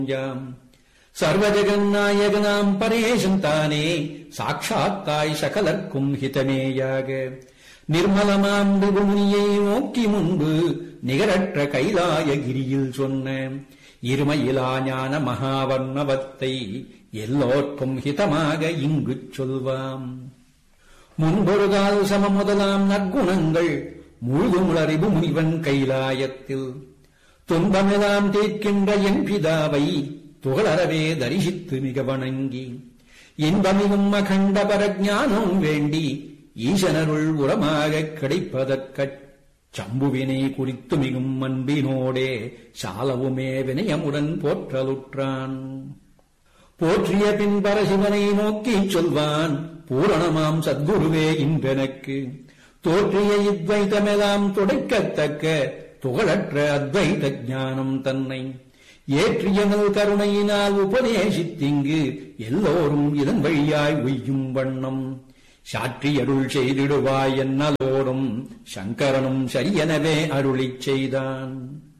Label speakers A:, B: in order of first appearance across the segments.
A: யாம் சர்வஜகநாயகனாம் பரேசன் தானே சாட்சாத்தாய் சகலர்க்கும் ஹிதமேயாக நிர்மலமாம் விபுமுனியை நோக்கி முன்பு நிகரற்ற கைலாயகிரியில் சொன்ன இருமையிலா ஞான மகாவர்ணவத்தை எல்லோர்க்கும் ஹிதமாக இங்குச் சொல்வாம் முன்பொருகால் சம முதலாம் நற்குணங்கள் முழுதுமுளறிவு முனிவன் கைலாயத்தில் துன்பமெல்லாம் தீர்க்கின்ற என் பிதாவை துகளறவே தரிசித்து மிக வணங்கி இன்பமிகும் அகண்ட பரஜானம் வேண்டி ஈசனருள் உரமாகக் கிடைப்பதற்கச் சம்புவினை குறித்து மிகும் அன்பினோடே சாலவுமே வினயமுடன் போற்றலுற்றான் போற்றிய பின் பரசிவனை நோக்கிச் சொல்வான் பூரணமாம் சத்குருவே இன்றெனக்கு தோற்றிய இத்வைதமெல்லாம் துடைக்கத்தக்க துகளற்ற அத்வைத ஞானம் தன்னை ஏற்றியனல் கருணையினால் உபதேசித்திங்கு எல்லோரும் இதன் வழியாய் உய்யும் வண்ணம் சாற்றியருள் செய்திடுவாய் என்னலோடும் சங்கரனும் சரியெனவே அருளிச் செய்தான்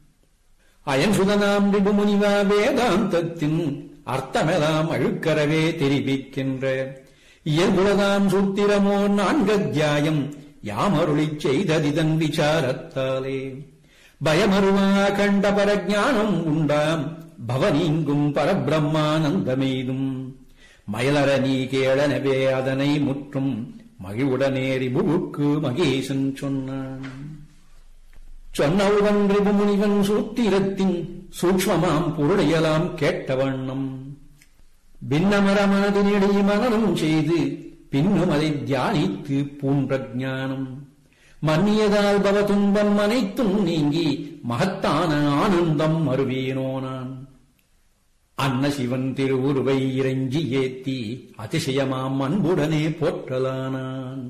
A: அயன்சுதனாம் விபுமுனிவா வேதாந்தத்தின் அர்த்தமெல்லாம் அழுக்கரவே தெரிவிக்கின்ற இயல்புலதாம் சூத்திரமோ நான்கத்தியாயம் யாமருளிச் செய்ததிதன் விசாரத்தாலே பயமருவா கண்ட பரஜானம் உண்டாம் பவனீங்கும் பரபிரம்மானந்தமெய்தும் மயலர நீ கேளனவே அதனை முற்றும் மகிழ்வுடனே ரிபுவுக்கு மகேசன் சொன்னான் சொன்னவுடன் ரிபுமுனிவன் சூத்திரத்தின் சூக்ஷ்மமாம் பொருளையலாம் கேட்ட வண்ணம் பின்னமர மனதினிடையே மனனம் செய்து பின்னும் அதை தியானித்து பூன்ற ஞானம் மன்னியதால் பவ துன்பம் அனைத்தும் நீங்கி மகத்தான ஆனந்தம் அருவேனோ நான் அன்ன சிவன் திருவுருவை இறைஞ்சி ஏத்தி அதிசயமாம் அன்புடனே போற்றலானான்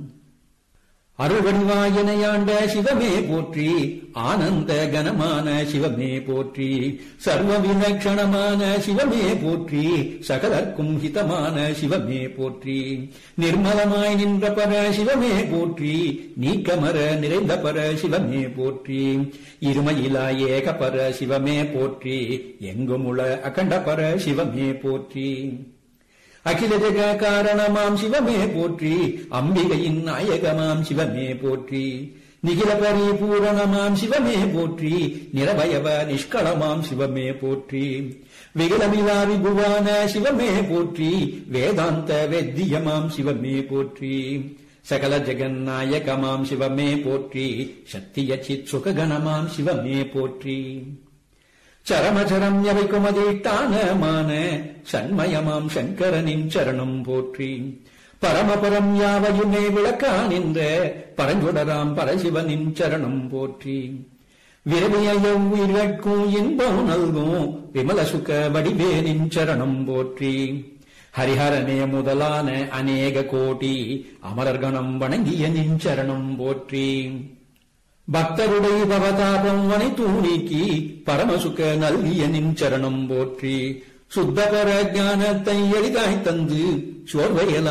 A: அருள்வடிவாயனையாண்ட சிவமே போற்றி ஆனந்த கனமான சிவமே போற்றி சர்வ விலட்சணமான சிவமே போற்றி சகலர்க்கும் ஹிதமான சிவமே போற்றி நிர்மலமாய் நின்ற பர சிவமே போற்றி நீக்கமர நிறைந்த பர சிவமே போற்றி இருமையிலா ஏக பர சிவமே போற்றி எங்குமுள அகண்ட பர சிவமே போற்றி அகில ஜெக காரணமாம் சிவமே போற்றி அம்பிகையின் நாயகமாம் சிவமே போற்றி நிகில பரிபூரணமாம் சிவமே போற்றி நிரவயவ நிஷ்களமாம் சிவமே போற்றி விகலமிலா விபுவான சிவமே போற்றி வேதாந்த வேத்தியமாம் சிவமே போற்றி சகல ஜெகநாயகமாம் சிவமே போற்றி சத்திய சித் சுககணமாம் சிவமே போற்றி சரமச்சரம் எவைக்கும் அதிஷ்டானமான சண்மயமாம் சங்கரனின் சரணம் போற்றி பரமபரம் யாவையுமே விளக்கா நின்ற பரஞ்சுடராம் பரசிவனின் சரணம் போற்றி விரவிய உயிர்கட்கும் இன்பம் நல்கும் விமல சுக வடிவேனின் சரணம் போற்றி ஹரிஹரனே முதலான அநேக கோடி அமரர்கணம் வணங்கிய நின் சரணம் போற்றி பக்தருடைய பவதாபம் அனைத்து நீக்கி பரமசுக நல்கிய நின் சரணம் போற்றி சுத்தபர ஞானத்தை எளிதாய் தந்து சோர்வையெல்லாம்